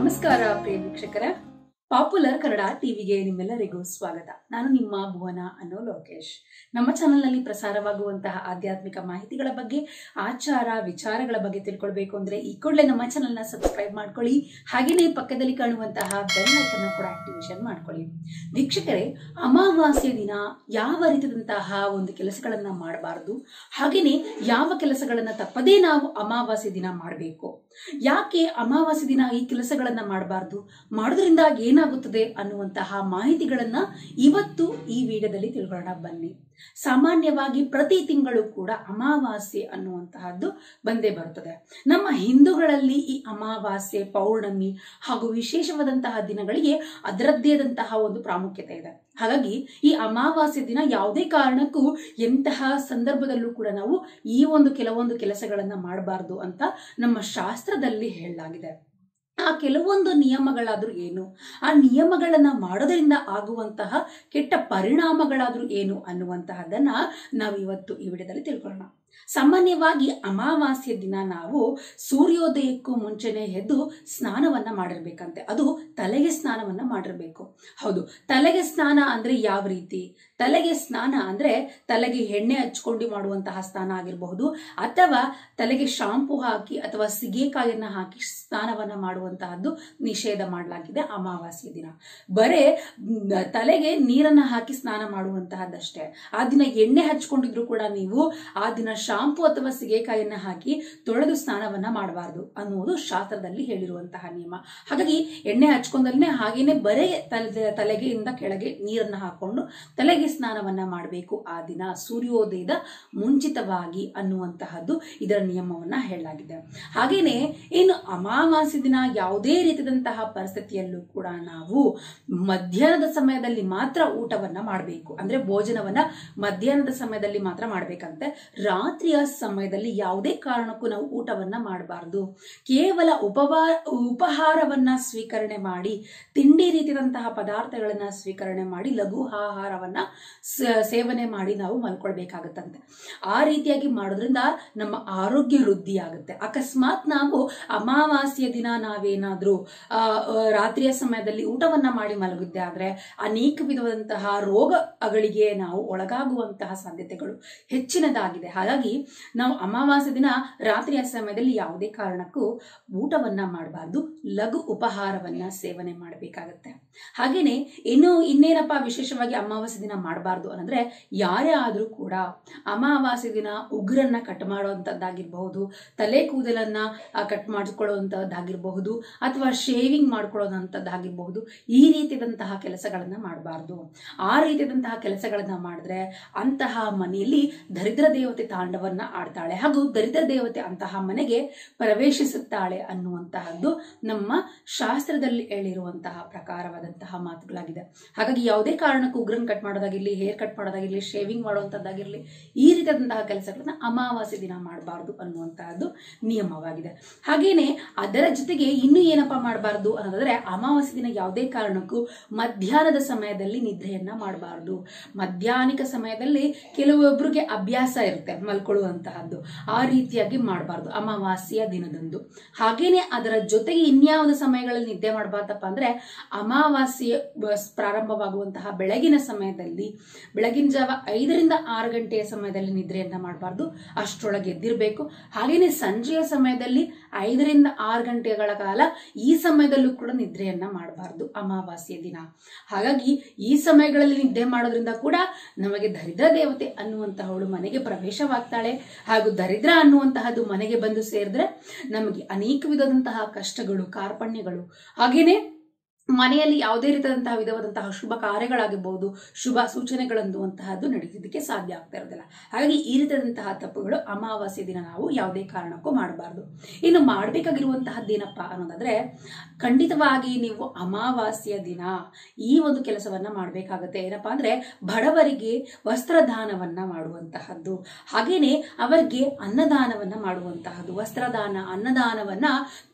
ನಮಸ್ಕಾರ ಪ್ರಿಯ ವೀಕ್ಷಕರ ಪಾಪ್ಯುಲರ್ ಕನ್ನಡ ಟಿವಿಗೆ ನಿಮ್ಮೆಲ್ಲರಿಗೂ ಸ್ವಾಗತ ನಾನು ನಿಮ್ಮ ಭುವನ ಅನ್ನೋ ಲೋಕೇಶ್ ನಮ್ಮ ಚಾನೆಲ್ನಲ್ಲಿ ಪ್ರಸಾರವಾಗುವಂತಹ ಆಧ್ಯಾತ್ಮಿಕ ಮಾಹಿತಿಗಳ ಬಗ್ಗೆ ಆಚಾರ ವಿಚಾರಗಳ ಬಗ್ಗೆ ತಿಳ್ಕೊಳ್ಬೇಕು ಅಂದ್ರೆ ಈ ಕೂಡಲೇ ನಮ್ಮ ಚಾನೆಲ್ನ ಸಬ್ಸ್ಕ್ರೈಬ್ ಮಾಡ್ಕೊಳ್ಳಿ ಹಾಗೆಯೇ ಪಕ್ಕದಲ್ಲಿ ಕಾಣುವಂತಹ ಬೆಲ್ ಐಕನ್ ಕೂಡ ಆಕ್ಟಿವೇಶನ್ ಮಾಡ್ಕೊಳ್ಳಿ ವೀಕ್ಷಕರೇ ಅಮಾವಾಸ್ಯ ದಿನ ಯಾವ ರೀತಿಯಾದಂತಹ ಒಂದು ಕೆಲಸಗಳನ್ನ ಮಾಡಬಾರದು ಹಾಗೆಯೇ ಯಾವ ಕೆಲಸಗಳನ್ನ ತಪ್ಪದೇ ನಾವು ಅಮಾವಾಸ್ಯ ದಿನ ಮಾಡಬೇಕು ಯಾಕೆ ಅಮಾವಾಸ್ಯ ದಿನ ಈ ಕೆಲಸಗಳನ್ನ ಮಾಡಬಾರ್ದು ಮಾಡೋದ್ರಿಂದ ಏನಾಗುತ್ತದೆ ಅನ್ನುವಂತಹ ಮಾಹಿತಿಗಳನ್ನ ಇವತ್ತು ಈ ವಿಡಿಯೋದಲ್ಲಿ ತಿಳ್ಕೊಳ್ಳೋಣ ಬನ್ನಿ ಸಾಮಾನ್ಯವಾಗಿ ಪ್ರತಿ ತಿಂಗಳು ಕೂಡ ಅಮಾವಾಸ್ಯೆ ಅನ್ನುವಂತಹದ್ದು ಬಂದೇ ಬರುತ್ತದೆ ನಮ್ಮ ಹಿಂದೂಗಳಲ್ಲಿ ಈ ಅಮಾವಾಸ್ಯೆ ಪೌರ್ಣಮಿ ಹಾಗೂ ವಿಶೇಷವಾದಂತಹ ದಿನಗಳಿಗೆ ಅದರದ್ದೇ ಆದಂತಹ ಒಂದು ಪ್ರಾಮುಖ್ಯತೆ ಇದೆ ಹಾಗಾಗಿ ಈ ಅಮಾವಾಸ್ಯೆ ದಿನ ಯಾವುದೇ ಕಾರಣಕ್ಕೂ ಎಂತಹ ಸಂದರ್ಭದಲ್ಲೂ ಕೂಡ ನಾವು ಈ ಒಂದು ಕೆಲವೊಂದು ಕೆಲಸಗಳನ್ನ ಮಾಡಬಾರ್ದು ಅಂತ ನಮ್ಮ ಶಾಸ್ತ್ರದಲ್ಲಿ ಹೇಳಲಾಗಿದೆ ಆ ಕೆಲವೊಂದು ನಿಯಮಗಳಾದ್ರೂ ಏನು ಆ ನಿಯಮಗಳನ್ನ ಮಾಡೋದ್ರಿಂದ ಆಗುವಂತಹ ಕೆಟ್ಟ ಪರಿಣಾಮಗಳಾದ್ರೂ ಏನು ಅನ್ನುವಂತಹದನ್ನ ನಾವು ಇವತ್ತು ಈ ವಿಡಿಯೋದಲ್ಲಿ ತಿಳ್ಕೊಳ್ಳೋಣ ಸಾಮಾನ್ಯವಾಗಿ ಅಮಾವಾಸ್ಯ ದಿನ ನಾವು ಸೂರ್ಯೋದಯಕ್ಕೂ ಮುಂಚೆನೆ ಎದ್ದು ಸ್ನಾನವನ್ನ ಮಾಡಿರ್ಬೇಕಂತೆ ಅದು ತಲೆಗೆ ಸ್ನಾನವನ್ನ ಮಾಡಿರ್ಬೇಕು ಹೌದು ತಲೆಗೆ ಸ್ನಾನ ಅಂದ್ರೆ ಯಾವ ರೀತಿ ತಲೆಗೆ ಸ್ನಾನ ಅಂದ್ರೆ ತಲೆಗೆ ಎಣ್ಣೆ ಹಚ್ಕೊಂಡು ಮಾಡುವಂತಹ ಸ್ನಾನ ಆಗಿರಬಹುದು ಅಥವಾ ತಲೆಗೆ ಶಾಂಪು ಹಾಕಿ ಅಥವಾ ಸಿಗೆಕಾಯನ್ನ ಹಾಕಿ ಸ್ನಾನವನ್ನ ಮಾಡುವಂತಹದ್ದು ನಿಷೇಧ ಮಾಡಲಾಗಿದೆ ಅಮಾವಾಸ್ಯ ದಿನ ಬರೇ ಮ್, ತಲೆಗೆ ನೀರನ್ನ ಹಾಕಿ ಸ್ನಾನ ಮಾಡುವಂತಹದ್ದಷ್ಟೇ ಆ ದಿನ ಎಣ್ಣೆ ಹಚ್ಕೊಂಡಿದ್ರು ಕೂಡ ನೀವು ಆ ದಿನ ಶಾಂಪು ಅಥವಾ ಸಿಗೆಕಾಯನ್ನ ಹಾಕಿ ತೊಳೆದು ಸ್ನಾನವನ್ನ ಮಾಡಬಾರದು ಅನ್ನುವುದು ಶಾಸ್ತ್ರದಲ್ಲಿ ಹೇಳಿರುವಂತಹ ನಿಯಮ ಹಾಗಾಗಿ ಎಣ್ಣೆ ಹಚ್ಕೊಂಡಲ್ನೇ ಹಾಗೇನೆ ಬರೇ ತಲೆ ತಲೆಗೆಯಿಂದ ಕೆಳಗೆ ನೀರನ್ನ ಹಾಕೊಂಡು ತಲೆಗೆ ಸ್ನಾನವನ್ನ ಮಾಡಬೇಕು ಆ ದಿನ ಸೂರ್ಯೋದಯದ ಮುಂಚಿತವಾಗಿ ಅನ್ನುವಂತಹದ್ದು ಇದರ ನಿಯಮವನ್ನ ಹೇಳಲಾಗಿದೆ ಹಾಗೇನೆ ಇನ್ನು ಅಮಾವಾಸ್ಯ ದಿನ ಯಾವುದೇ ರೀತಿಯಾದಂತಹ ಪರಿಸ್ಥಿತಿಯಲ್ಲೂ ಕೂಡ ನಾವು ಮಧ್ಯಾಹ್ನದ ಸಮಯದಲ್ಲಿ ಮಾತ್ರ ಊಟವನ್ನ ಮಾಡಬೇಕು ಅಂದ್ರೆ ಭೋಜನವನ್ನ ಮಧ್ಯಾಹ್ನದ ಸಮಯದಲ್ಲಿ ಮಾತ್ರ ಮಾಡ್ಬೇಕಂತೆ ರಾತ್ರಿಯ ಸಮಯದಲ್ಲಿ ಯಾವುದೇ ಕಾರಣಕ್ಕೂ ನಾವು ಊಟವನ್ನ ಮಾಡಬಾರ್ದು ಕೇವಲ ಉಪವಾ ಉಪಹಾರವನ್ನ ಸ್ವೀಕರಣೆ ಮಾಡಿ ತಿಂಡಿ ರೀತಿಯಾದಂತಹ ಪದಾರ್ಥಗಳನ್ನ ಸ್ವೀಕರಣೆ ಮಾಡಿ ಲಘು ಆಹಾರವನ್ನ ಸ- ಸೇವನೆ ಮಾಡಿ ನಾವು ಮಲ್ಕೊಳ್ಬೇಕಾಗತ್ತಂತೆ ಆ ರೀತಿಯಾಗಿ ಮಾಡೋದ್ರಿಂದ ನಮ್ಮ ಆರೋಗ್ಯ ವೃದ್ಧಿ ಆಗುತ್ತೆ ಅಕಸ್ಮಾತ್ ನಾವು ಅಮಾವಾಸ್ಯ ದಿನ ನಾವೇನಾದ್ರೂ ಆ, ಆ, ರಾತ್ರಿಯ ಸಮಯದಲ್ಲಿ ಊಟವನ್ನ ಮಾಡಿ ಮಲಗಿದ್ದೆ ಆದ್ರೆ ಅನೇಕ ವಿಧವಾದಂತಹ ರೋಗಗಳಿಗೆ ನಾವು ಒಳಗಾಗುವಂತಹ ಸಾಧ್ಯತೆಗಳು ಹೆಚ್ಚಿನದಾಗಿದೆ ಹಾಗಾಗಿ ನಾವು ಅಮಾವಾಸ್ಯ ದಿನ ರಾತ್ರಿಯ ಸಮಯದಲ್ಲಿ ಯಾವುದೇ ಕಾರಣಕ್ಕೂ ಊಟವನ್ನ ಮಾಡಬಾರ್ದು ಲಘು ಉಪಹಾರವನ್ನ ಸೇವನೆ ಮಾಡಬೇಕಾಗತ್ತೆ ಹಾಗೇನೆ ಇನ್ನು ಇನ್ನೇನಪ್ಪ ವಿಶೇಷವಾಗಿ ಅಮಾವಾಸ್ಯ ದಿನ ಮಾಡಬಾರ್ದು ಅನ್ನಂದ್ರೆ ಯಾರೇ ಆದ್ರೂ ಕೂಡ ಅಮಾವಾಸ್ಯ ದಿನ ಉಗುರನ್ನ ಕಟ್ ಮಾಡುವಂತದ್ದಾಗಿರ್ಬಹುದು ತಲೆ ಕೂದಲನ್ನ ಆ, ಕಟ್ ಮಾಡಿಕೊಳ್ಳುವಂತದ್ದಾಗಿರಬಹುದು ಅಥವಾ ಶೇವಿಂಗ್ ಮಾಡ್ಕೊಳ್ಳೋದಂಥದ್ದಾಗಿರಬಹುದು ಈ ರೀತಿಯಾದಂತಹ ಕೆಲಸಗಳನ್ನ ಮಾಡಬಾರ್ದು ಆ ರೀತಿಯಾದಂತಹ ಕೆಲಸಗಳನ್ನ ಮಾಡಿದ್ರೆ ಅಂತಹ ಮನೆಯಲ್ಲಿ ದರಿದ್ರ ದೇವತೆ ತಾಂಡವನ್ನ ಆಡ್ತಾಳೆ ಹಾಗೂ ದರಿದ್ರ ದೇವತೆ ಅಂತಹ ಮನೆಗೆ ಪ್ರವೇಶಿಸುತ್ತಾಳೆ ಅನ್ನುವಂತಹದ್ದು ನಮ್ಮ ಶಾಸ್ತ್ರದಲ್ಲಿ ಹೇಳಿರುವಂತಹ ಪ್ರಕಾರವಾದಂತಹ ಮಾತುಗಳಾಗಿದೆ ಹಾಗಾಗಿ ಯಾವುದೇ ಕಾರಣಕ್ಕೂ ಉಗ್ರನ್ ಕಟ್ ಮಾಡೋದಾಗಿರ್ಲಿ ಹೇರ್ ಕಟ್ ಮಾಡೋದಾಗಿರ್ಲಿ ಶೇವಿಂಗ್ ಮಾಡುವಂತದ್ದಾಗಿರ್ಲಿ ಈ ರೀತಿಯಾದಂತಹ ಕೆಲಸಗಳನ್ನ ಅಮಾವಾಸ್ಯ ದಿನ ಮಾಡಬಾರ್ದು ಅನ್ನುವಂತಹದ್ದು ನಿಯಮವಾಗಿದೆ ಹಾಗೇನೆ ಅದರ ಜೊತೆಗೆ ಇನ್ನು ಏನಪ್ಪಾ ಮಾಡಬಾರ್ದು ಅನ್ನೋದಾದ್ರೆ ಅಮಾವಾಸ್ಯ ದಿನ ಯಾವುದೇ ಕಾರಣಕ್ಕೂ ಮಧ್ಯಾಹ್ನದ ಸಮಯದಲ್ಲಿ ನಿದ್ರೆಯನ್ನ ಮಾಡಬಾರ್ದು ಮಧ್ಯಾಹ್ನಿಕ ಸಮಯದಲ್ಲಿ ಕೆಲವೊಬ್ಬರಿಗೆ ಅಭ್ಯಾಸ ಇರುತ್ತೆ ಮಲ್ಕೊಳ್ಳುವಂತಹದ್ದು ಆ ರೀತಿಯಾಗಿ ಮಾಡಬಾರ್ದು ಅಮಾವಾಸ್ಯ ದಿನದಂದು ಹಾಗೇನೆ ಅದರ ಜೊತೆಗೆ ಇನ್ಯಾವುದು ಸಮಯಗಳಲ್ಲಿ ನಿದ್ದೆ ಮಾಡಬಾರ್ದಪ್ಪ ಅಂದ್ರೆ ಅಮಾವಾಸ್ಯೆ ಬ- ಪ್ರಾರಂಭವಾಗುವಂತಹ ಬೆಳಗಿನ ಸಮಯದಲ್ಲಿ ಬೆಳಗಿನ ಜಾವ ಐದರಿಂದ ಆರು ಗಂಟೆಯ ಸಮಯದಲ್ಲಿ ನಿದ್ರೆಯನ್ನ ಮಾಡಬಾರ್ದು ಅಷ್ಟರೊಳಗೆ ಎದ್ದಿರಬೇಕು ಹಾಗೇನೆ ಸಂಜೆಯ ಸಮಯದಲ್ಲಿ ಐದರಿಂದ ಆರು ಗಂಟೆಗಳ ಕಾಲ ಈ ಸಮಯದಲ್ಲೂ ಕೂಡ ನಿದ್ರೆಯನ್ನ ಮಾಡಬಾರ್ದು ಅಮಾವಾಸ್ಯ ದಿನ ಹಾಗಾಗಿ ಈ ಸಮಯಗಳಲ್ಲಿ ನಿದ್ದೆ ಮಾಡೋದ್ರಿಂದ ಕೂಡ ನಮಗೆ ದರಿದ್ರ ದೇವತೆ ಅನ್ನುವಂತಹವಳು ಮನೆಗೆ ಪ್ರವೇಶವಾಗ್ತಾಳೆ ಹಾಗೂ ದರಿದ್ರ ಅನ್ನುವಂತಹದ್ದು ಮನೆಗೆ ಬಂದು ಸೇರಿದ್ರೆ ನಮಗೆ ಅನೇಕ ವಿಧದಂತಹ ಕಷ್ಟಗಳು ಕಾರ್ಪಣ್ಯಗಳು ಹಾಗೇನೆ ಮನೆಯಲ್ಲಿ ಯಾವುದೇ ರೀತಿಯಾದಂತಹ ವಿಧವಾದಂತಹ ಶುಭ ಕಾರ್ಯಗಳಾಗಿರ್ಬಹುದು ಶುಭ ಸೂಚನೆಗಳನ್ನುವಂತಹದ್ದು ನಡೀತಿದ್ದಕ್ಕೆ ಸಾಧ್ಯ ಆಗ್ತಾ ಇರೋದಿಲ್ಲ ಹಾಗಾಗಿ ಈ ರೀತಿಯಾದಂತಹ ತಪ್ಪುಗಳು ಅಮಾವಾಸ್ಯ ದಿನ ನಾವು ಯಾವುದೇ ಕಾರಣಕ್ಕೂ ಮಾಡಬಾರ್ದು ಇನ್ನು ಮಾಡಬೇಕಾಗಿರುವಂತಹದ್ದೇನಪ್ಪ ಅನ್ನೋದಾದ್ರೆ ಖಂಡಿತವಾಗಿ ನೀವು ಅಮಾವಾಸ್ಯ ದಿನ ಈ ಒಂದು ಕೆಲಸವನ್ನ ಮಾಡಬೇಕಾಗತ್ತೆ ಏನಪ್ಪಾ ಅಂದ್ರೆ ಬಡವರಿಗೆ ವಸ್ತ್ರದಾನವನ್ನ ಮಾಡುವಂತಹದ್ದು ಹಾಗೇನೆ ಅವರಿಗೆ ಅನ್ನದಾನವನ್ನ ಮಾಡುವಂತಹದ್ದು ವಸ್ತ್ರದಾನ ಅನ್ನದಾನವನ್ನ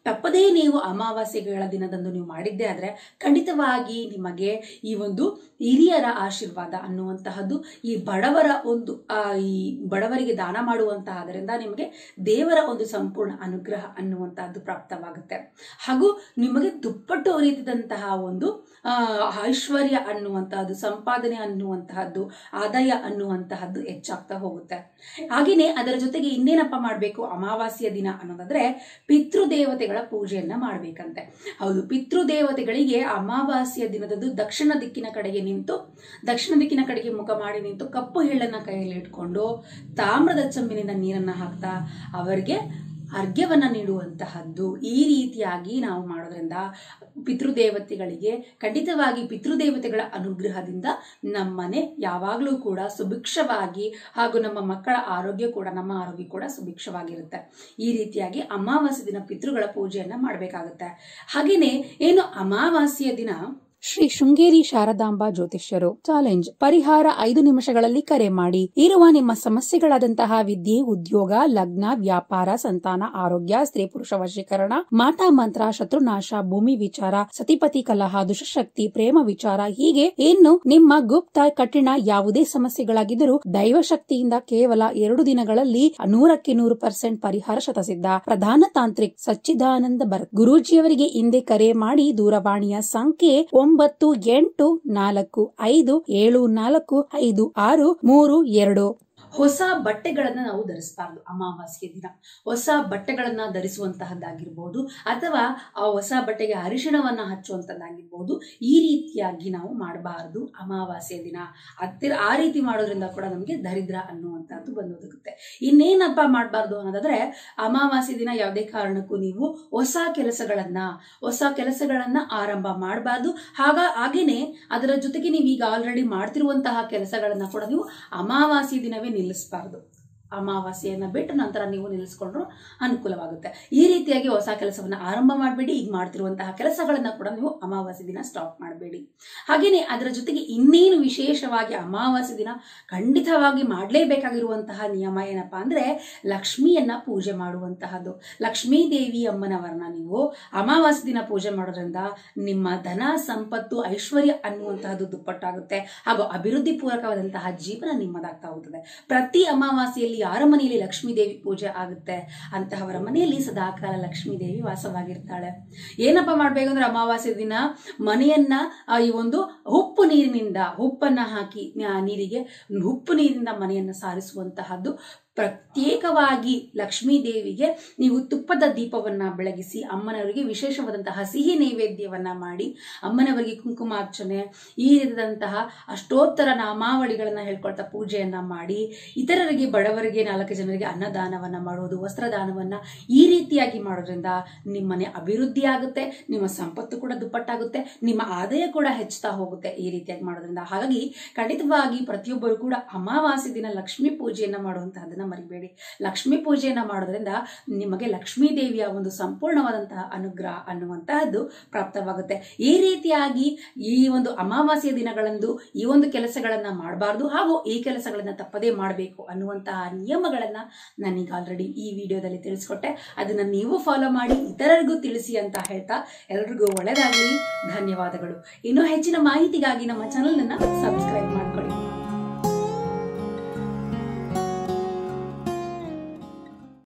ತಪ್ಪದೇ ನೀವು ಅಮಾವಾಸ್ಯೆಗಳ ದಿನದಂದು ನೀವು ಮಾಡಿದ್ದೇ ಆದ್ರೆ ಖಂಡಿತವಾಗಿ ನಿಮಗೆ ಈ ಒಂದು ಹಿರಿಯರ ಆಶೀರ್ವಾದ ಅನ್ನುವಂತಹದ್ದು ಈ ಬಡವರ ಒಂದು ಆ, ಈ ಬಡವರಿಗೆ ದಾನ ಮಾಡುವಂತಹದರಿಂದ ನಿಮಗೆ ದೇವರ ಒಂದು ಸಂಪೂರ್ಣ ಅನುಗ್ರಹ ಅನ್ನುವಂತಹದ್ದು ಪ್ರಾಪ್ತವಾಗುತ್ತೆ ಹಾಗೂ ನಿಮಗೆ ದುಪ್ಪಟ್ಟು ರೀತಿದಂತಹ ಒಂದು ಆ, ಐಶ್ವರ್ಯ ಅನ್ನುವಂತಹದ್ದು ಸಂಪಾದನೆ ಅನ್ನುವಂತಹದ್ದು ಆದಾಯ ಅನ್ನುವಂತಹದ್ದು ಹೆಚ್ಚಾಗ್ತಾ ಹೋಗುತ್ತೆ ಹಾಗೆಯೇ ಅದರ ಜೊತೆಗೆ ಇನ್ನೇನಪ್ಪ ಮಾಡಬೇಕು ಅಮಾವಾಸ್ಯ ದಿನ ಅನ್ನೋದಾದ್ರೆ ಪಿತೃದೇವತೆಗಳ ಪೂಜೆಯನ್ನ ಮಾಡ್ಬೇಕಂತೆ ಹೌದು ಪಿತೃದೇವತೆಗಳಿಗೆ ಅಮಾವಾಸ್ಯ ದಿನದಂದು ದಕ್ಷಿಣ ದಿಕ್ಕಿನ ಕಡೆಗೆ ನಿಂತು ದಕ್ಷಿಣ ದಿಕ್ಕಿನ ಕಡೆಗೆ ಮುಖ ಮಾಡಿ ನಿಂತು ಕಪ್ಪು ಎಳ್ಳನ್ನ ಕೈಯಲ್ಲಿ ಇಟ್ಕೊಂಡು ತಾಮ್ರದ ಚಂಬಿನಿಂದ ನೀರನ್ನ ಹಾಕ್ತಾ ಅವರಿಗೆ ಅರ್ಘ್ಯವನ್ನ ನೀಡುವಂತಹದ್ದು ಈ ರೀತಿಯಾಗಿ ನಾವು ಮಾಡೋದ್ರಿಂದ ಪಿತೃದೇವತೆಗಳಿಗೆ ಖಂಡಿತವಾಗಿ ಪಿತೃದೇವತೆಗಳ ಅನುಗ್ರಹದಿಂದ ನಮ್ಮನೆ ಯಾವಾಗಲೂ ಕೂಡ ಸುಭಿಕ್ಷವಾಗಿ ಹಾಗೂ ನಮ್ಮ ಮಕ್ಕಳ ಆರೋಗ್ಯ ಕೂಡ ನಮ್ಮ ಆರೋಗ್ಯ ಕೂಡ ಸುಭಿಕ್ಷವಾಗಿರುತ್ತೆ ಈ ರೀತಿಯಾಗಿ ಅಮಾವಾಸ್ಯ ದಿನ ಪಿತೃಗಳ ಪೂಜೆಯನ್ನ ಮಾಡಬೇಕಾಗುತ್ತೆ ಹಾಗೇನೆ ಏನು ಅಮಾವಾಸ್ಯ ದಿನ ಶ್ರೀ ಶೃಂಗೇರಿ ಶಾರದಾಂಬಾ ಜ್ಯೋತಿಷ್ಯರು ಚಾಲೆಂಜ್ ಪರಿಹಾರ ಐದು ನಿಮಿಷಗಳಲ್ಲಿ ಕರೆ ಮಾಡಿ ಇರುವ ನಿಮ್ಮ ಸಮಸ್ಯೆಗಳಾದಂತಹ ವಿದ್ಯೆ ಉದ್ಯೋಗ ಲಗ್ನ ವ್ಯಾಪಾರ ಸಂತಾನ ಆರೋಗ್ಯ ಸ್ತ್ರೀ ಪುರುಷ ವಶೀಕರಣ ಮಾಟ ಮಂತ್ರ ಶತ್ರುನಾಶ ಭೂಮಿ ವಿಚಾರ ಸತಿಪತಿ ಕಲಹ ದುಷ್ಟಶಕ್ತಿ ಪ್ರೇಮ ವಿಚಾರ ಹೀಗೆ ಇನ್ನು ನಿಮ್ಮ ಗುಪ್ತ ಕಠಿಣ ಯಾವುದೇ ಸಮಸ್ಯೆಗಳಾಗಿದ್ದರೂ ದೈವ ಶಕ್ತಿಯಿಂದ ಕೇವಲ ಎರಡು ದಿನಗಳಲ್ಲಿ ನೂರಕ್ಕೆ ನೂರು ಪರ್ಸೆಂಟ್ ಪರಿಹಾರ ಶತಸಿದ್ಧ ಪ್ರಧಾನ ತಾಂತ್ರಿಕ್ ಸಚ್ಚಿದಾನಂದ ಭರತ್ ಗುರೂಜಿಯವರಿಗೆ ಹಿಂದೆ ಕರೆ ಮಾಡಿ ದೂರವಾಣಿಯ ಸಂಖ್ಯೆ ಒಂಬತ್ತು ಎಂಟು ನಾಲ್ಕು ಐದು ಏಳು ನಾಲ್ಕು ಐದು ಆರು ಮೂರು ಎರಡು ಹೊಸ ಬಟ್ಟೆಗಳನ್ನ ನಾವು ಧರಿಸಬಾರ್ದು ಅಮಾವಾಸ್ಯೆ ದಿನ ಹೊಸ ಬಟ್ಟೆಗಳನ್ನ ಧರಿಸುವಂತಹದ್ದಾಗಿರ್ಬೋದು ಅಥವಾ ಆ ಹೊಸ ಬಟ್ಟೆಗೆ ಅರಿಶಿಣವನ್ನ ಹಚ್ಚುವಂತದ್ದಾಗಿರ್ಬೋದು ಈ ರೀತಿಯಾಗಿ ನಾವು ಮಾಡಬಾರದು ಅಮಾವಾಸ್ಯೆ ದಿನ ಹತ್ತಿರ ಆ ರೀತಿ ಮಾಡೋದ್ರಿಂದ ಕೂಡ ನಮಗೆ ದರಿದ್ರ ಅನ್ನುವಂಥದ್ದು ಬಂದೊದಗುತ್ತೆ ಇನ್ನೇನಪ್ಪ ಮಾಡಬಾರ್ದು ಅನ್ನೋದಾದ್ರೆ ಅಮಾವಾಸ್ಯೆ ದಿನ ಯಾವುದೇ ಕಾರಣಕ್ಕೂ ನೀವು ಹೊಸ ಕೆಲಸಗಳನ್ನ ಹೊಸ ಕೆಲಸಗಳನ್ನ ಆರಂಭ ಮಾಡಬಾರ್ದು ಹಾಗ ಹಾಗೇನೆ ಅದರ ಜೊತೆಗೆ ನೀವು ಈಗ ಆಲ್ರೆಡಿ ಮಾಡ್ತಿರುವಂತಹ ಕೆಲಸಗಳನ್ನ ಕೂಡ ನೀವು ಅಮಾವಾಸ್ಯೆ ದಿನವೇ ನಿಲ್ಲಿಸಬಾರ್ದು ಅಮಾವಾಸ್ಯೆಯನ್ನ ಬಿಟ್ಟು ನಂತರ ನೀವು ನಿಲ್ಲಿಸ್ಕೊಂಡ್ರು ಅನುಕೂಲವಾಗುತ್ತೆ ಈ ರೀತಿಯಾಗಿ ಹೊಸ ಕೆಲಸವನ್ನ ಆರಂಭ ಮಾಡಬೇಡಿ ಈಗ ಮಾಡ್ತಿರುವಂತಹ ಕೆಲಸಗಳನ್ನ ಕೂಡ ನೀವು ಅಮಾವಾಸ್ಯೆ ದಿನ ಸ್ಟಾಪ್ ಮಾಡಬೇಡಿ ಹಾಗೇನೆ ಅದರ ಜೊತೆಗೆ ಇನ್ನೇನು ವಿಶೇಷವಾಗಿ ಅಮಾವಾಸ್ಯೆ ದಿನ ಖಂಡಿತವಾಗಿ ಮಾಡಲೇಬೇಕಾಗಿರುವಂತಹ ನಿಯಮ ಏನಪ್ಪಾ ಅಂದ್ರೆ ಲಕ್ಷ್ಮಿಯನ್ನ ಪೂಜೆ ಮಾಡುವಂತಹದ್ದು ಲಕ್ಷ್ಮೀ ದೇವಿ ಅಮ್ಮನವರನ್ನ ನೀವು ಅಮಾವಾಸ್ಯೆ ದಿನ ಪೂಜೆ ಮಾಡೋದ್ರಿಂದ ನಿಮ್ಮ ಧನ ಸಂಪತ್ತು ಐಶ್ವರ್ಯ ಅನ್ನುವಂತಹದ್ದು ದುಪ್ಪಟ್ಟಾಗುತ್ತೆ ಹಾಗೂ ಅಭಿವೃದ್ಧಿ ಪೂರಕವಾದಂತಹ ಜೀವನ ನಿಮ್ಮದಾಗ್ತಾ ಹೋಗುತ್ತದೆ ಪ್ರತಿ ಅಮಾವಾಸ್ಯೆಯಲ್ಲಿ ಯಾರ ಮನೆಯಲ್ಲಿ ಲಕ್ಷ್ಮೀ ದೇವಿ ಪೂಜೆ ಆಗುತ್ತೆ ಅಂತಹವರ ಮನೆಯಲ್ಲಿ ಸದಾಕಾಲ ಲಕ್ಷ್ಮೀ ದೇವಿ ವಾಸವಾಗಿರ್ತಾಳೆ ಏನಪ್ಪ ಮಾಡ್ಬೇಕಂದ್ರೆ ಅಮಾವಾಸ್ಯೆ ದಿನ ಮನೆಯನ್ನ ಆ, ಈ ಒಂದು ಉಪ್ಪು ನೀರಿನಿಂದ ಉಪ್ಪನ್ನ ಹಾಕಿ ಆ, ನೀರಿಗೆ ಉಪ್ಪು ನೀರಿನಿಂದ ಮನೆಯನ್ನ ಸಾರಿಸುವಂತಹದ್ದು ಪ್ರತ್ಯೇಕವಾಗಿ ಲಕ್ಷ್ಮೀ ದೇವಿಗೆ ನೀವು ತುಪ್ಪದ ದೀಪವನ್ನ ಬೆಳಗಿಸಿ ಅಮ್ಮನವರಿಗೆ ವಿಶೇಷವಾದಂತಹ ಸಿಹಿ ನೈವೇದ್ಯವನ್ನ ಮಾಡಿ ಅಮ್ಮನವರಿಗೆ ಕುಂಕುಮಾರ್ಚನೆ ಈ ರೀತಿಯಾದಂತಹ ಅಷ್ಟೋತ್ತರ ನಾಮಾವಳಿಗಳನ್ನ ಹೇಳ್ಕೊಳ್ತಾ ಪೂಜೆಯನ್ನ ಮಾಡಿ ಇತರರಿಗೆ ಬಡವರಿಗೆ ನಾಲ್ಕು ಜನರಿಗೆ ಅನ್ನದಾನವನ್ನ ಮಾಡೋದು ವಸ್ತ್ರದಾನವನ್ನ ಈ ರೀತಿಯಾಗಿ ಮಾಡೋದ್ರಿಂದ ನಿಮ್ಮನೆ ಅಭಿವೃದ್ಧಿ ಆಗುತ್ತೆ ನಿಮ್ಮ ಸಂಪತ್ತು ಕೂಡ ದುಪ್ಪಟ್ಟಾಗುತ್ತೆ ನಿಮ್ಮ ಆದಾಯ ಕೂಡ ಹೆಚ್ಚುತ್ತಾ ಹೋಗುತ್ತೆ ಈ ರೀತಿಯಾಗಿ ಮಾಡೋದ್ರಿಂದ ಹಾಗಾಗಿ ಖಂಡಿತವಾಗಿ ಪ್ರತಿಯೊಬ್ಬರು ಕೂಡ ಅಮಾವಾಸ್ಯ ದಿನ ಲಕ್ಷ್ಮೀ ಪೂಜೆಯನ್ನ ಮಾಡುವಂತಹದನ್ನ ಮರಿಬೇಡಿ ಲಕ್ಷ್ಮೀ ಪೂಜೆಯನ್ನ ಮಾಡೋದ್ರಿಂದ ನಿಮಗೆ ಲಕ್ಷ್ಮೀ ದೇವಿಯ ಒಂದು ಸಂಪೂರ್ಣವಾದಂತಹ ಅನುಗ್ರಹ ಅನ್ನುವಂತಹದ್ದು ಪ್ರಾಪ್ತವಾಗುತ್ತೆ ಈ ರೀತಿಯಾಗಿ ಈ ಒಂದು ಅಮಾವಾಸ್ಯ ದಿನಗಳಂದು ಈ ಒಂದು ಕೆಲಸಗಳನ್ನ ಮಾಡಬಾರ್ದು ಹಾಗೂ ಈ ಕೆಲಸಗಳನ್ನ ತಪ್ಪದೇ ಮಾಡಬೇಕು ಅನ್ನುವಂತಹ ನಿಯಮಗಳನ್ನ ನಾನೀಗ ಆಲ್ರೆಡಿ ಈ ವಿಡಿಯೋದಲ್ಲಿ ತಿಳಿಸ್ಕೊಟ್ಟೆ ಅದನ್ನ ನೀವು ಫಾಲೋ ಮಾಡಿ ಇತರರಿಗೂ ತಿಳಿಸಿ ಅಂತ ಹೇಳ್ತಾ ಎಲ್ರಿಗೂ ಒಳ್ಳೆಯದಾಗಲಿ ಧನ್ಯವಾದಗಳು ಇನ್ನೂ ಹೆಚ್ಚಿನ ಮಾಹಿತಿಗಾಗಿ ನಮ್ಮ ಚಾನಲ್ ಅನ್ನ ಸಬ್ಸ್ಕ್ರೈಬ್ ಮಾಡ್ಕೊಳ್ಳಿ